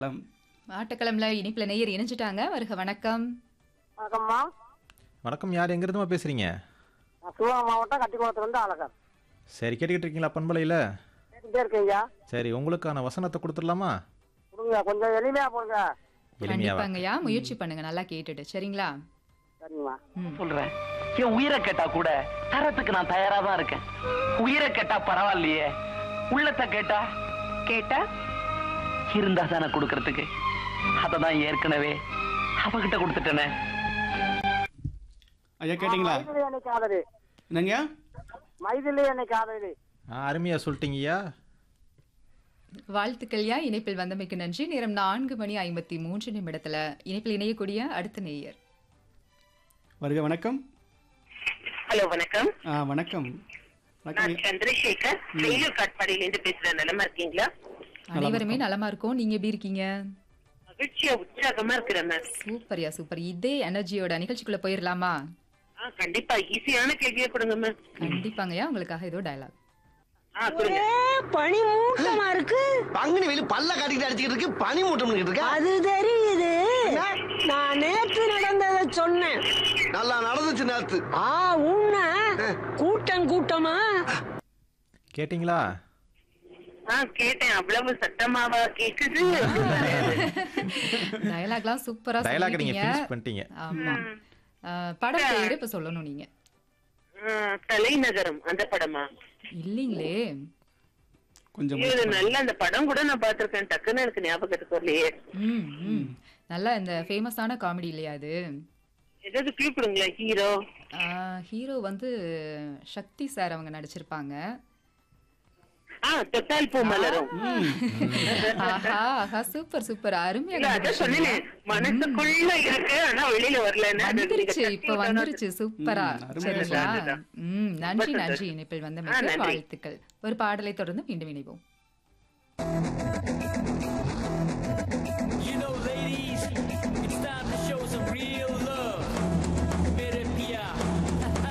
ஆட்டக்களம்ல இனிப்புல நேயர் இணைஞ்சிட்டாங்க வருக வணக்கம் வணக்கம்மா வணக்கம் யார் எங்கிருந்துமா பேசுறீங்க நான் சிவகங்கை மாவட்டம் கட்டிக்குளத்துலேருந்து அழகர் சரி கேட்டுக்கிட்டு இருக்கீங்களா பண்பலையில் கேட்டுக்கிட்டே இருக்கீங்க சரி உங்களுக்கான வசனத்தை கொடுத்துடலாமா கொடுங்க கொஞ்சம் எளிமையா போடுங்க எளிமையாவா கண்டிப்பாங்கய்யா முயற்சி பண்ணுங்க நல்லா கேட்டுட்டு சரிங்களா சரிங்கம்மா ம். சொல்றேன் என் உயிரை கேட்டா கூட தரத்துக்கு நான் தயாரா தான் இருக்கேன் உயிரை கேட்டா பரவாயில்லையே உள்ளத்தை கேட்டா கேட்டா இருந்தா தானே கொடுக்கறதுக்கு அததான் ஏற்கனவே அவகிட்ட கொடுத்துட்டேனே ஐயா கேட்டிங்களா மைதிலி என்னை காதலி என்னங்க மைதிலி என்னை காதலி ஆ அருமையாக சொல்லிட்டீங்கய்யா வாழ்த்துக்கள்யா இணைப்பில் வந்தமைக்கு நன்றி நேரம் நான்கு மணி ஐம்பத்தி மூன்று நிமிடத்துல இணைப்பில் இணையக்கூடிய அடுத்த நேயர் வருக வணக்கம் ஹலோ வணக்கம் ஆ வணக்கம் வணக்கம் நான் சந்திரசேகர் வேலூர் காட்பாடியில இருந்து பேசுறேன் நலமா இருக்கீங்களா அனைவருமே நலமா இருக்கோம் நீங்க எப்படி இருக்கீங்க மகிழ்ச்சியா உற்சாகமா இருக்கிறேன் மேம் சூப்பர்யா சூப்பர் இதே எனர்ஜியோட நிகழ்ச்சிக்குள்ள போயிடலாமா ஆ கண்டிப்பா ஈஸியான கேள்வியை கொடுங்க மேம் கண்டிப்பாங்கய்யா உங்களுக்காக ஏதோ டயலாக் ஆ கொடுங்க பனி மூட்டமா இருக்கு பங்குனி வெளி பல்ல காட்டிட்டு அடிச்சுக்கிட்டு இருக்கு பனி மூட்டம் இருக்கு அது தெரியுது நான் நேத்து நடந்ததை சொன்னேன் நல்லா நடந்துச்சு நேத்து ஆ உன்ன கூட்டம் கூட்டமா கேட்டிங்களா ஆ கேட்டேன் அவ்வளவு சத்தமாவா கேக்குது டயலாக்லாம் சூப்பரா டயலாக் நீங்கள் சொல்லிட்டீங்க ஃபினிஷ் பண்ணிட்டீங்க ஆமா அஹ், படம் பேரு இப்ப சொல்லணும் நீங்க ஆ, தலைநகரம் அந்த படமா இல்லீங்களே கொஞ்சம் இது நல்ல அந்த படம் கூட நான் பாத்திருக்கேன் டக்குன்னு எனக்கு ஞாபகத்துக்கு வரலையே ம் ம் நல்லா இந்த ஃபேமஸான காமெடி இல்லையா அது ஏதாவது கிளூ கொடுங்களேன் ஹீரோ ஹீரோ வந்து சக்தி சார் அவங்க நடிச்சிருப்பாங்க ஆ தொட்டால் பூ மலரும் ஆஹா ஆஹா சூப்பர் சூப்பர் அருமையா இல்ல அதான் சொன்னேன் மனசுக்குள்ள இருக்கு ஆனா வெளியில வரலன்னு அது நீங்க வந்துருச்சு தட்டி இப்ப விட்டோன்னு வந்துருச்சு சூப்பரா ம், அருமையா சரிங்களா அதுதான். ம் நன்றி ரொம்ப நன்றி சந்தோஷம். இணைப்பில் ஆ, வந்தமைக்கு நன்றி. வாழ்த்துக்கள் ஒரு பாடலை தொடர்ந்து மீண்டும் இணைவோம்